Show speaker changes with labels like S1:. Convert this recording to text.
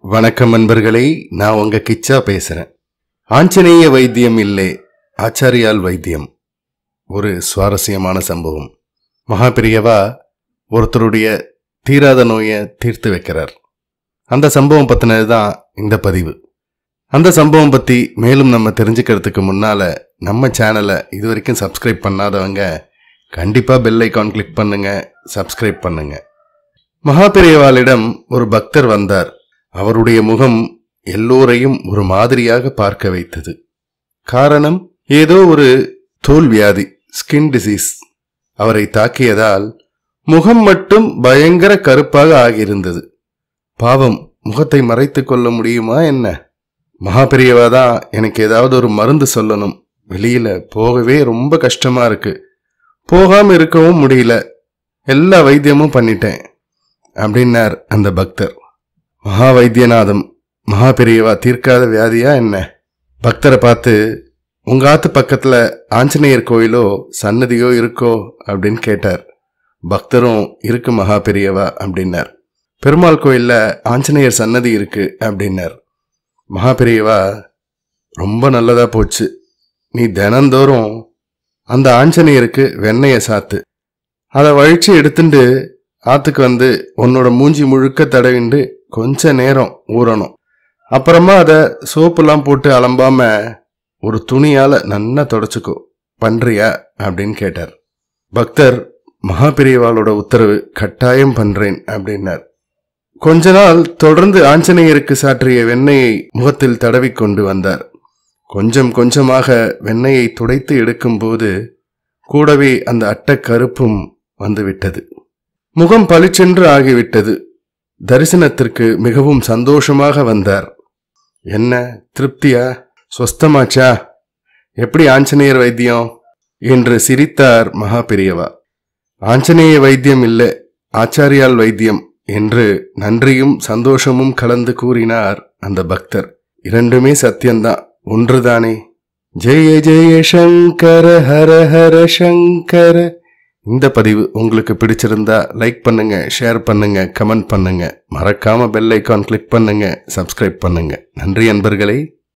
S1: வணக்கம் நண்பர்களே நான் உங்க கிச்சா பேசுறேன் ஆஞ்சநேய வைத்தியம் இல்லை ஆச்சாரியால் வைத்தியம் ஒரு சுவாரஸ்யமான சம்பவம் மகாபிரியவா ஒருத்தருடைய தீராத நோயை தீர்த்து வைக்கிறார் அந்த சம்பவம் பத்தினது தான் இந்த பதிவு அந்த சம்பவம் பத்தி மேலும் நம்ம தெரிஞ்சுக்கிறதுக்கு முன்னால நம்ம சேனலை இது வரைக்கும் சப்ஸ்கிரைப் பண்ணாதவங்க கண்டிப்பா பெல் ஐக்கான் கிளிக் பண்ணுங்க சப்ஸ்கிரைப் பண்ணுங்க மகாபெரியவாளிடம் ஒரு பக்தர் வந்தார் அவருடைய முகம் எல்லோரையும் ஒரு மாதிரியாக பார்க்க வைத்தது காரணம் ஏதோ ஒரு தோல் வியாதி ஸ்கின் டிசீஸ் அவரை தாக்கியதால் முகம் மட்டும் பயங்கர கருப்பாக ஆகியிருந்தது பாவம் முகத்தை மறைத்துக் கொள்ள முடியுமா என்ன மகாபெரியவா தான் எனக்கு ஏதாவது ஒரு மருந்து சொல்லணும் வெளியில போகவே ரொம்ப கஷ்டமா இருக்கு போகாம இருக்கவும் முடியல எல்லா வைத்தியமும் பண்ணிட்டேன் அப்படின்னார் அந்த பக்தர் மகா வைத்தியநாதம் மகா பெரியவா தீர்க்காத வியாதியா என்ன பக்தரை பார்த்து உங்க ஆத்து பக்கத்துல ஆஞ்சநேயர் கோயிலோ சன்னதியோ இருக்கோ அப்படின்னு கேட்டார் பக்தரும் இருக்கு மகா பெரியவா அப்படின்னார் பெருமாள் கோயில்ல ஆஞ்சநேயர் சன்னதி இருக்கு அப்படின்னார் மகா பெரியவா ரொம்ப நல்லதா போச்சு நீ தினந்தோறும் அந்த ஆஞ்சநேயருக்கு வெண்ணெயை சாத்து அதை வழிச்சு எடுத்துட்டு ஆத்துக்கு வந்து உன்னோட மூஞ்சி முழுக்க தடவிண்டு கொஞ்ச நேரம் ஊறணும் அப்புறமா அதை சோப்புலாம் போட்டு அலம்பாம ஒரு துணியால நன்னா தொடச்சுக்கோ பண்றியா அப்படின்னு கேட்டார் பக்தர் மகாபிரியவாளோட உத்தரவு கட்டாயம் பண்றேன் அப்படின்னார் கொஞ்ச நாள் தொடர்ந்து ஆஞ்சநேயருக்கு சாற்றிய வெண்ணெயை முகத்தில் தடவி கொண்டு வந்தார் கொஞ்சம் கொஞ்சமாக வெண்ணெயை துடைத்து எடுக்கும்போது கூடவே அந்த அட்டை கருப்பும் வந்துவிட்டது முகம் பளிச்சென்று ஆகிவிட்டது தரிசனத்திற்கு மிகவும் சந்தோஷமாக வந்தார் என்ன திருப்தியா சொஸ்தமாச்சா எப்படி ஆஞ்சநேயர் வைத்தியம் என்று சிரித்தார் மகா பெரியவா ஆஞ்சநேய வைத்தியம் இல்லை ஆச்சாரியால் வைத்தியம் என்று நன்றியும் சந்தோஷமும் கலந்து கூறினார் அந்த பக்தர் இரண்டுமே சத்தியம்தான் ஒன்றுதானே ஜெய ஜெய சங்கர ஹர ஹர சங்கர இந்த பதிவு உங்களுக்கு பிடிச்சிருந்தா லைக் பண்ணுங்க ஷேர் பண்ணுங்க கமெண்ட் பண்ணுங்க மறக்காம பெல் ஐக்கான் கிளிக் பண்ணுங்க சப்ஸ்கிரைப் பண்ணுங்க நன்றி அன்பர்களே